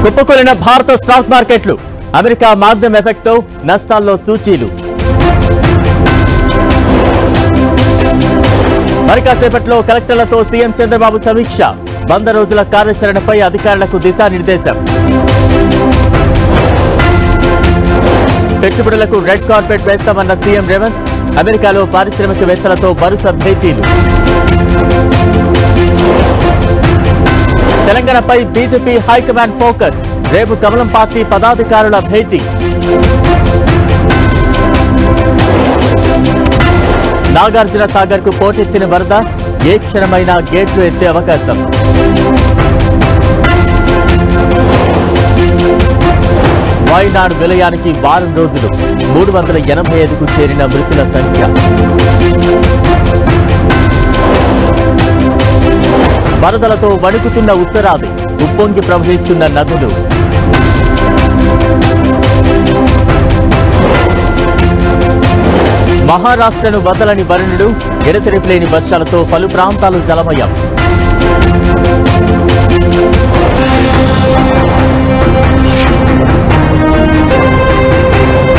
కుప్పకూలిన భారత స్టాక్ మార్కెట్లు America magnum effect తో నష్టాల్లో సూచీలు మరి కాసేపట్లో కలెక్టర్లతో సీఎం చంద్రబాబు సమీక్ష వంద రోజుల కార్యాచరణపై అధికారులకు దిశానిర్దేశం పెట్టుబడులకు రెడ్ కార్పెట్ వేస్తామన్న సీఎం రేవంత్ అమెరికాలో పారిశ్రామికవేత్తలతో వరుస భేటీలు తెలంగాణపై బీజేపీ హైకమాండ్ ఫోకస్ రేపు కమలం పార్టీ పదాధికారుల భేటీ నాగార్జున సాగర్ కు పోటెత్తిన వరద ఏ క్షణమైనా గేట్లు ఎత్తే అవకాశం వాయునాడు విలయానికి వారం రోజులు మూడు వందల ఎనభై ఐదుకు చేరిన మృతుల సంఖ్య వరదలతో వణుకుతున్న ఉత్తరాది ఉప్పొంగి ప్రవహిస్తున్న నదులు మహారాష్ట్రను వదలని వరుణుడు ఎడతెరిపిలేని వర్షాలతో పలు ప్రాంతాలు జలమయం